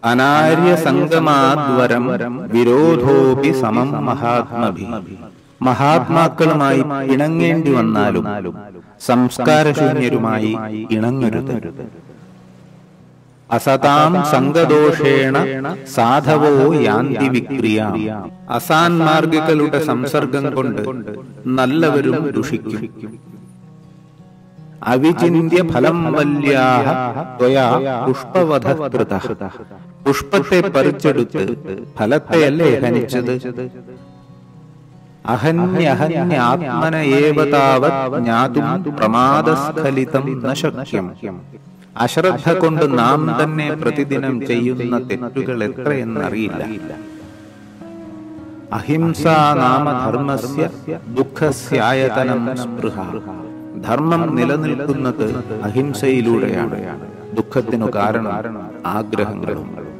അനാര്യ സംഗമാദ്വരം വിരോധോപി സമം മഹാത്മഭി മഹാത്മാക്കളുമായി ഇണങ്ങേണ്ടി വന്നാലും സംസ്കാരശൂന്യരുമായി ഇണങ്ങരുത് അസതാം സംഗദോഷേണ സാധവോ യാന്തി വിക്രിയ അസാൻമാർഗികളുടെ സംസർഗം കൊണ്ട് നല്ലവരും ദുഷിക്കും അവിചിന്യ ഫലം വല്യാഹ ത്വയാ പുഷ്പവധ കൃതഃ. പുഷ്പത്തെ പറിച്ചെടുത്ത് ഫലത്തെയല്ലേ ഹനിച്ചത് അഹന്യഹന്യാത്മന ഏവ താവത് ജ്ഞാതും പ്രമാദസ്ഖലിതം ന ശക്യം അശ്രദ്ധ കൊണ്ട് നാം തന്നെ പ്രതിദിനം ചെയ്യുന്ന തെറ്റുകൾ എത്രയെന്നറിയില്ല അഹിംസാ നാമ ധർമ്മസ്യ ദുഃഖസ്യായതനം സ്പൃഹ ധർമ്മം നിലനിൽക്കുന്നത് അഹിംസയിലൂടെയാണ് ദുഃഖത്തിനു കാരണം ആഗ്രഹങ്ങളും